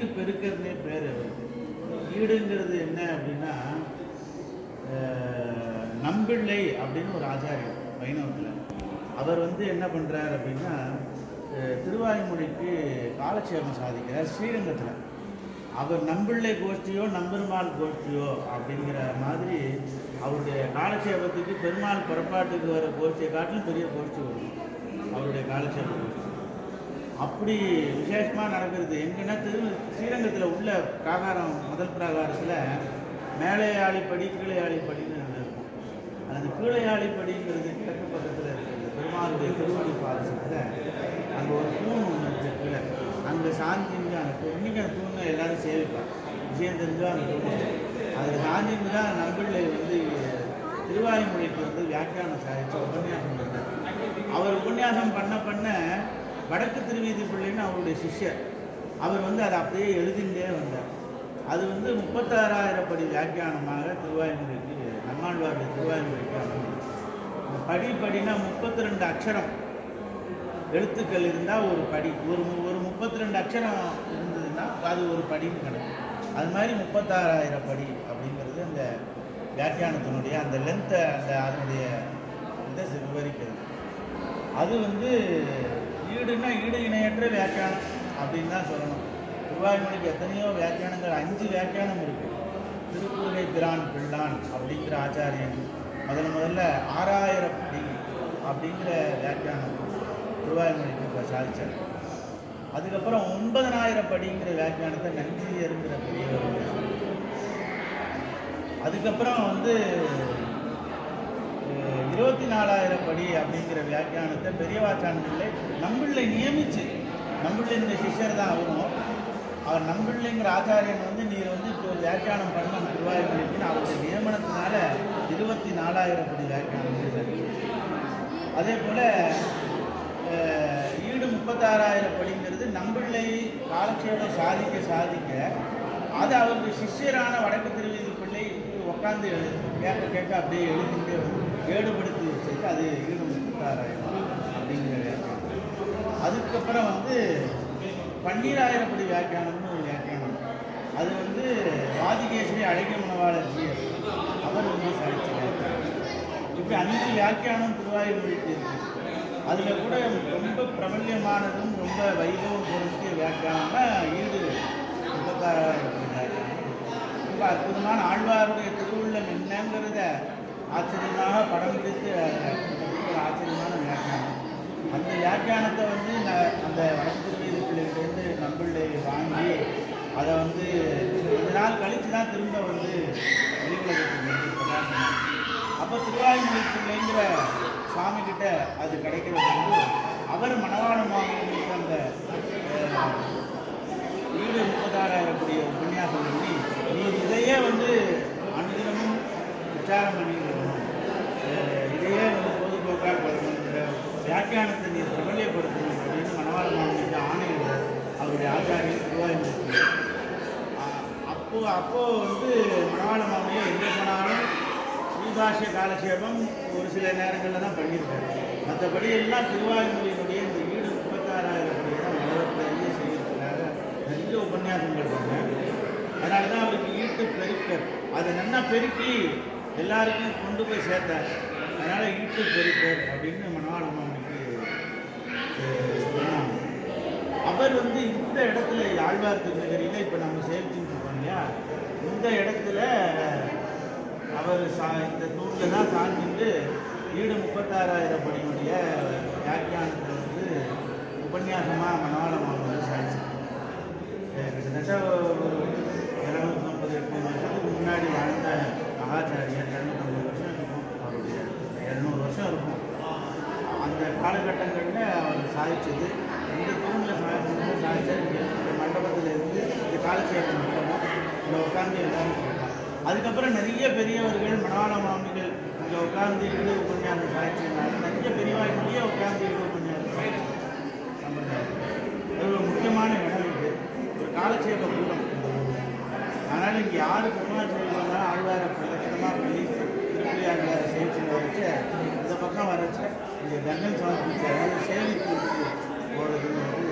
ஈட்டு பெருக்கிறதுனே பேர் அவருக்கு ஈடுங்கிறது என்ன அப்படின்னா அஹ், நம்பிள்ளை அப்படின்னு ஒரு ஆச்சாரியர் வைணவத்தில் அவர் வந்து என்ன பண்ணுறார் அப்படின்னா அஹ், திருவாய்மொழிக்கு காலட்சேபம் சாதிக்கிறார் ஸ்ரீரங்கத்தில் அவர் நம்பிள்ளை கோஷ்டியோ நம்பெருமாள் கோஷ்டியோ அப்படிங்கிற மாதிரி அவருடைய காலட்சேபத்துக்கு பெருமாள் புறப்பாட்டுக்கு வர கோஷ்டியை காட்டிலும் பெரிய கோஷ்டி வரும் அவருடைய காலட்சேப கோஷ்டி அப்படி விசேஷமாக நடக்கிறது எங்கன்னா திரு ஸ்ரீரங்கத்தில் உள்ள பிராகாரம் முதல் பிராகாரத்தில் மேலையாளிப்படி கீழையாளிப்படின்னு ஒண்ணு இருக்கும் அந்த கீழையாளிப்படிங்கிறது கிழக்கு பக்கத்தில் இருக்கிறது பெருமாளுடைய திருவடி பாதத்தில் அங்கே ஒரு தூண் ஒன்று இருக்குது கீழே அங்கே சாந்திங்க அந்த தூண் இன்னைக்கு அந்த தூணை எல்லாரும் சேவிப்பார் விஷயம் தெரிஞ்சோ அந்த தூண் அதில் சாந்திங்க தான் நம்பிள்ளை வந்து திருவாய்மொழிக்கு வந்து வியாக்கியானம் சாதிச்சு உபன்யாசம் பண்ணார் அவர் உபன்யாசம் பண்ண பண்ண வடக்கு திருவீதி பிள்ளைன்னு அவருடைய சிஷ்யர் அவர் வந்து அதை அப்படியே எழுதிண்டே வந்தார் அது வந்து முப்பத்தாறாயிரம் படி வியாக்கியானமாக திருவாய்மொழிக்கு நம்மாழ்வாருடைய திருவாய்மொழிக்கு அமைந்தது இந்த படி படினா முப்பத்தி ரெண்டு அக்ஷரம் எழுத்துக்கள் இருந்தால் ஒரு படி ஒரு மு- ஒரு முப்பத்தி ரெண்டு அக்ஷரம் இருந்ததுன்னா அது ஒரு படின்னு கணக்கு அது மாதிரி முப்பத்தாறாயிரம் படி அப்படிங்கிறது அந்த வியாக்கியானத்தினுடைய அந்த லென்த்தை அந்த அதனுடைய இதை சி- விவரிக்கிறது அது வந்து ஈடுன்னா ஈடு இணையற்ற வியாக்கியானம் அப்படின்னு தான் சொல்லணும் திருவாய்மொழிக்கு எத்தனையோ வியாக்கியானங்கள் அஞ்சு வியாக்கியானம் இருக்கு திருக்குறுகை பிரான் பிள்ளான் அப்படிங்கிற ஆச்சாரியன் முதல்ல முதல்ல ஆறாயிரம் படி அப்படிங்கிற வியாக்கியானம் திருவாய்மொழிக்கு இப்போ சாதிச்சார் அதுக்கப்புறம் ஒன்பதனாயிரம் படிங்கிற வியாக்கியானத்தை நஞ்சியருங்கிற பெரியவர் அதுக்கப்புறம் வந்து அஹ், இருபத்தி நாலாயிரம் படி அப்படிங்கிற வியாக்கியானத்தை பெரியவாச்சானதில்லை நம்பிள்ளை நியமிச்சு நம்பிள்ளைங்கிற சிஷ்யர் தான் அவரும் அவர் நம்பிள்ளைங்கிற ஆச்சாரியன் வந்து நீர் வந்து இப்போ ஒரு வியாக்கியானம் பண்ண திருவாய்மொழிக்குன்னு அவருடைய நியமனத்தினால இருபத்தி நாலாயிரம் படி வியாக்கியானம் செய்தார். அதே போல் ஈடு முப்பத்தாறாயிரம் படிங்கிறது நம்பிள்ளை காலக்ஷேபம் சாதிக்க சாதிக்க அது அவருக்கு சிஷ்யரான வடக்கு திருவீதி பிள்ளை உட்காந்து கேட்க கேட்க அப்படியே எழுதிட்டு ஏடுபடுத்தி வச்சது அது ஈடு முப்பத்தாறாயிரம் அப்படிங்கிற வியாக்கியானம் அதுக்கப்புறம் வந்து பன்னீராயிரம் படி வியாக்கியானம்னு ஒரு வியாக்கியானம் அது வந்து வாதிகேஸ்வரி அழகிய மணவாளர் ஜீயர் அவர் வந்து சாதிச்ச வியாக்கியானம் இப்படி அஞ்சு வியாக்கியானம் திருவாயூருக்கு இருக்கு அதில் கூட ரொம்ப பிரபல்யமானதும் ரொம்ப வைபவம் பொருந்திய வியாக்கியானம்னா ஈடு முப்பத்தாறாயிரம் வியாக்கியானம் ரொம்ப அற்புதமான ஆழ்வாருடைய திருவுள்ளம் என்னங்கிறத ஆச்சரியமாக படம் பிடித்து அதில் ஒரு ஆச்சரியமான வியாக்கியானம் அந்த வியாக்கியானத்தை வந்து நான் அந்த வடக்கு திருவீதி பிள்ளைகிட்டேருந்து நம்பிள்ளை வாங்கி அதை வந்து கொஞ்ச நாள் கழித்து தான் திரும்ப வந்து வெளியுலகத்துக்கு வந்து பிரகாசம் அப்போ திருவாய்மொழி பிள்ளைங்கிற சுவாமி கிட்ட அது கிடைக்கிற போது அவர் மணவாள மாமனுக்கு அந்த அஹ், வீடு முப்பத்தாறாயிரம் கூடிய உபன்யாசம் பண்ணி நீ இதையே வந்து அனுதினமும் விசாரம் பண்ணிட்டு இருக்கணும் அஹ் இதையே வந்து பொதுப்போக்காக வரணுங்கிற வியாக்கியானத்தை நீ பிரபலியப்படுத்தணும் அப்படின்னு மணவாள மாமனுக்கு ஆணையிடுறார் அவருடைய ஆச்சாரியர் திருவாயூர் அப்போ அப்போ வந்து மணவாள மாமனியை எங்கே போனாலும் ஸ்ரீபாஷ்ய காலக்ஷேபம் ஒரு சில நேரங்களில் தான் பண்ணியிருக்காரு மற்றபடி எல்லாம் திருவாயூரினுடைய இந்த ஈடு முப்பத்தாறாயிரம் படி தான் உலகத்திலேயே செய்யறதுக்காக நிறைய உபன்யாசங்கள் பண்ணேன் அதனால தான் அவருக்கு ஈட்டு பெருக்க அதை நல்லா பெருக்கி எல்லாருக்கும் கொண்டு போய் சேர்த்தார் அதனால ஈட்டு பெருக்கர் அப்படின்னு மணவாள மாமனிக்கு அஹ், சொன்னாங்க அவர் வந்து இந்த இடத்துல ஆழ்வார் திருநகரியில் இப்போ நம்ம சேவிச்சுட்டு இருக்கோம் இல்லையா இந்த இடத்துல அவர் சா இந்த தூணில் தான் சாஞ்சிட்டு ஈடு முப்பத்தாறாயிரம் படியுடைய வியாக்கியானத்தை வந்து உபன்யாசமாக மனோலமாக வந்து சாதிச்சு கிட்டத்தட்ட ஒரு இரநூத்தி ஐம்பது எட்நூறு வருஷத்துக்கு முன்னாடி வாழ்ந்த மகாச்சாரியர் இரநூத்தம்பது வருஷம் இருக்கும் அவருடைய இரநூறு வருஷம் இருக்கும் அந்த காலகட்டங்களில் அவர் சாதிச்சது இந்த தூணில் சாதிச்சது சாதிச்சார் இங்க இந்த மண்டபத்தில் இருந்து இந்த காலசேகர மண்டபம் இங்கே உட்காந்து எல்லாரும் கேட்பாங்க அதுக்கப்புறம் நிறைய பெரியவர்கள் மனவாள மாமிகள் இங்கே உட்காந்து ஈடு உபன்யாசம் சாதிச்சதுனால நிறைய பெரியவாய்மொழியே உட்காந்து ஈடு உபன்யாசம் சாதிச்சு சம்பிரதாயம் அது ஒரு முக்கியமான இடம் இது ஒரு காலட்சேப கூடம் இந்த ஊர் அதனால் இங்கே யாரு பெருமாள் செய்வாங்க ஆழ்வார பிரதட்சணமாக பண்ணி திருப்பி அந்த சேவிச்சுட்டு வரைச்சு இந்த பக்கம் வரைச்சு இங்கே கங்கன் சுவாமி அதாவது சேவித்து போகிறதுங்கிறது